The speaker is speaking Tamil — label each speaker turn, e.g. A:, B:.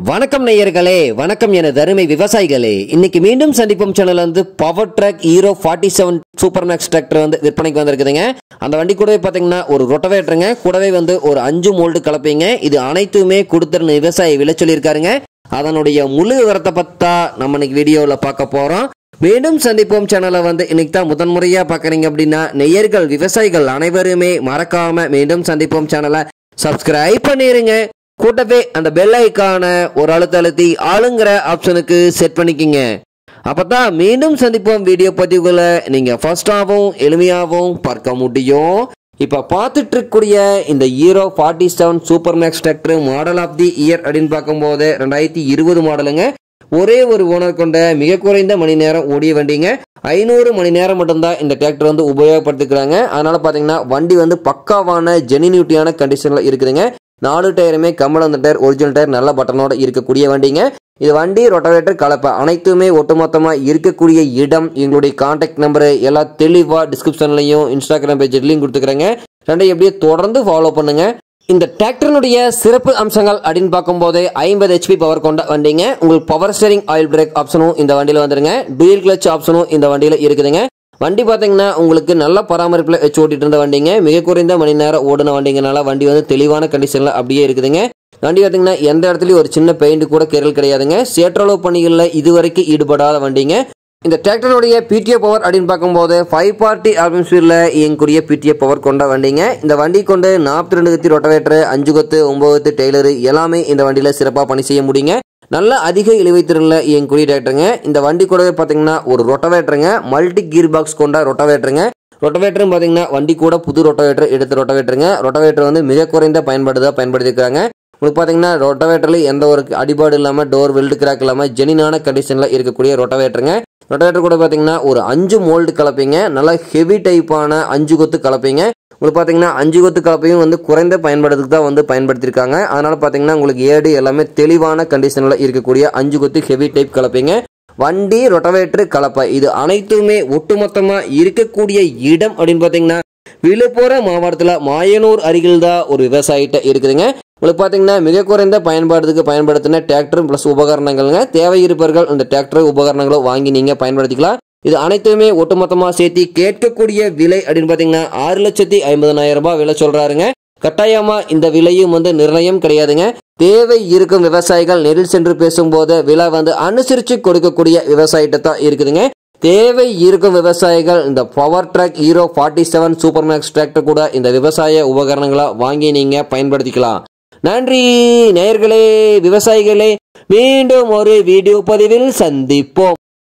A: வணக்கம் நேயர்களே வணக்கம் எனது அருமை விவசாயிகளே இன்னைக்கு மீண்டும் சந்திப்போம் சேனல் வந்து power track hero forty seven super max tractor வந்து விற்பனைக்கு வந்திருக்குதுங்க அந்த வண்டி கூடவே பார்த்தீங்கன்னா ஒரு ரொட்டவேட்டருங்க கூடவே வந்து ஒரு அஞ்சு மோல்டு கலப்பீங்க இது அனைத்துமே கொடுத்துருன்னு விவசாயி விலை சொல்லியிருக்காருங்க அதனுடைய முழு விவரத்தை பத்தா நம்ம இன்னைக்கு வீடியோவில் பார்க்க போகிறோம் மீண்டும் சந்திப்போம் சேனலை வந்து இன்னைக்கு தான் முதன்முறையாக பார்க்குறீங்க அப்படின்னா நெய்யர்கள் விவசாயிகள் அனைவருமே மறக்காம மீண்டும் சந்திப்போம் சேனலை சப்ஸ்கிரைப் பண்ணிருங்க கூட்டவே அந்த பெல் ஐக்கான ஒரு அழுத்த அழுத்தி ஆளுங்கிற ஆப்ஷனுக்கு செட் பண்ணிக்கிங்க அப்பதான் மீண்டும் சந்திப்போம் வீடியோ பதிவுகளை நீங்க ஃபர்ஸ்டாகவும் எளிமையாகவும் பார்க்க முடியும் இப்ப பார்த்துட்டு இருக்கக்கூடிய இந்த hero forty seven super max tractor model of the year அப்படின்னு பார்க்கும்போது ரெண்டாயிரத்தி இருபது மாடலுங்க ஒரே ஒரு ஓனர் கொண்ட மிக குறைந்த மணி நேரம் ஓடிய வண்டிங்க ஐநூறு மணி நேரம் மட்டும்தான் இந்த டிராக்டர் வந்து உபயோகப்படுத்திக்கிறாங்க அதனால பார்த்தீங்கன்னா வண்டி வந்து பக்காவான ஜெனினியூட்டியான கண்டிஷனில் இருக்குதுங்க நாலு டயருமே கம்மல் அந்த டயர் ஒரிஜினல் டயர் நல்ல பட்டனோட இருக்கக்கூடிய வண்டிங்க இது வண்டி ரொட்டவேட்டர் கலப்பை அனைத்துமே ஒட்டுமொத்தமாக இருக்கக்கூடிய இடம் எங்களுடைய கான்டாக்ட் நம்பரு எல்லாம் தெளிவாக டிஸ்கிரிப்ஷன்லையும் இன்ஸ்டாகிராம் பேஜ்லையும் கொடுத்துக்கிறேங்க ரெண்டையும் எப்படியே தொடர்ந்து ஃபாலோ பண்ணுங்க இந்த டிராக்டரினுடைய சிறப்பு அம்சங்கள் அப்படின்னு பார்க்கும்போது ஐம்பது ஹெச்பி பவர் கொண்ட வண்டிங்க உங்களுக்கு பவர் ஸ்டேரிங் ஆயில் பிரேக் ஆப்ஷனும் இந்த வண்டியில் வந்துருங்க டூயல் கிளச் ஆப்ஷனும் இந்த வண்டியில் இருக்குதுங்க வண்டி பார்த்தீங்கன்னா உங்களுக்கு நல்ல பராமரிப்பில் வச்சு ஓட்டிட்டு இருந்த வண்டிங்க மிக குறைந்த மணி நேரம் ஓடின வண்டிங்கனால வண்டி வந்து தெளிவான கண்டிஷனில் அப்படியே இருக்குதுங்க வண்டி பார்த்தீங்கன்னா எந்த இடத்துலையும் ஒரு சின்ன பெயிண்ட் கூட கீரல் கிடையாதுங்க சேற்றளவு பணிகளில் இதுவரைக்கும் ஈடுபடாத வண்டிங்க இந்த டிராக்டருடைய பிடிஓ பவர் அப்படின்னு பார்க்கும்போது ஃபைவ் பார்ட்டி ஆர்பிஎம்ஸ்பீடில் இயங்கக்கூடிய பிடிஓ பவர் கொண்ட வண்டிங்க இந்த வண்டி கொண்டு நாற்பத்தி ரெண்டு கத்தி ரொட்டவேட்டர் அஞ்சு கொத்து ஒன்பது கொத்து டெய்லரு எல்லாமே இந்த வண்டியில் சிறப்பாக பணி செய்ய முடியுங்க நல்ல அதிக இழுவைத்திறனில் இயங்கக்கூடிய டிராக்டருங்க இந்த வண்டி கூடவே பார்த்தீங்கன்னா ஒரு ரொட்டவேட்டருங்க மல்டி கீர் பாக்ஸ் கொண்ட ரொட்டவேட்டருங்க ரொட்டவேட்டரும் பார்த்தீங்கன்னா வண்டி கூட புது ரொட்டவேட்டர் எடுத்த ரொட்டவேட்டருங்க ரொட்டவேட்டர் வந்து மிக குறைந்த பயன்பாடு தான் பயன்படுத்தியிருக்காங்க உங்களுக்கு பார்த்தீங்கன்னா ரொட்டவேட்டரில் எந்த ஒரு அடிபாடு இல்லாமல் டோர் வெல்டு கிராக் இல்லாமல் ஜெனினான கண்டிஷனில் இருக்கக்கூடிய ரொட்டவேட்டருங்க ரொட்டவேட்டர் கூட பார்த்தீங்கன்னா ஒரு அஞ்சு மோல்டு கலப்பீங்க நல்லா ஹெவி டைப்பான அஞ்சு கொத்து கலப்பீங்க உங்களுக்கு பார்த்தீங்கன்னா அஞ்சு கொத்து கலப்பையும் வந்து குறைந்த பயன்பாடுறதுக்கு தான் வந்து பயன்படுத்தியிருக்காங்க அதனால பார்த்தீங்கன்னா உங்களுக்கு ஏடு எல்லாமே தெளிவான கண்டிஷனில் இருக்கக்கூடிய அஞ்சு கொத்து ஹெவி டைப் கலப்பீங்க வண்டி ரொட்டவேட்டர் கலப்பை இது அனைத்துமே ஒட்டுமொத்தமாக இருக்கக்கூடிய இடம் அப்படின்னு பார்த்தீங்கன்னா விழுப்புரம் மாவட்டத்தில் மாயனூர் அருகில் தான் ஒரு விவசாயிட்ட இருக்குதுங்க உங்களுக்கு பார்த்தீங்கன்னா மிக குறைந்த பயன்பாடுக்கு பயன்படுத்தின டிராக்டர் ப்ளஸ் உபகரணங்கள்ங்க தேவை இருப்பவர்கள் இந்த டிராக்டர் உபகரணங்களோ வாங்கி நீங்கள் பயன்படுத்திக்கலாம் இது அனைத்துமே ஒட்டுமொத்தமாக சேர்த்து கேட்கக்கூடிய விலை அப்படின்னு பார்த்தீங்கன்னா ஆறு லட்சத்தி ஐம்பதனாயிரம் ரூபாய் விலை சொல்கிறாருங்க கட்டாயமாக இந்த விலையும் வந்து நிர்ணயம் கிடையாதுங்க தேவை இருக்கும் விவசாயிகள் நெரில் சென்று பேசும்போது விலை வந்து அனுசரித்து கொடுக்கக்கூடிய விவசாயிட்ட தான் இருக்குதுங்க தேவை இருக்கும் விவசாயிகள் இந்த power track hero forty seven super max tractor கூட இந்த விவசாய உபகரணங்களை வாங்கி நீங்கள் பயன்படுத்திக்கலாம் நன்றி நேயர்களே விவசாயிகளே மீண்டும் ஒரு வீடியோ பதிவில் சந்திப்போம்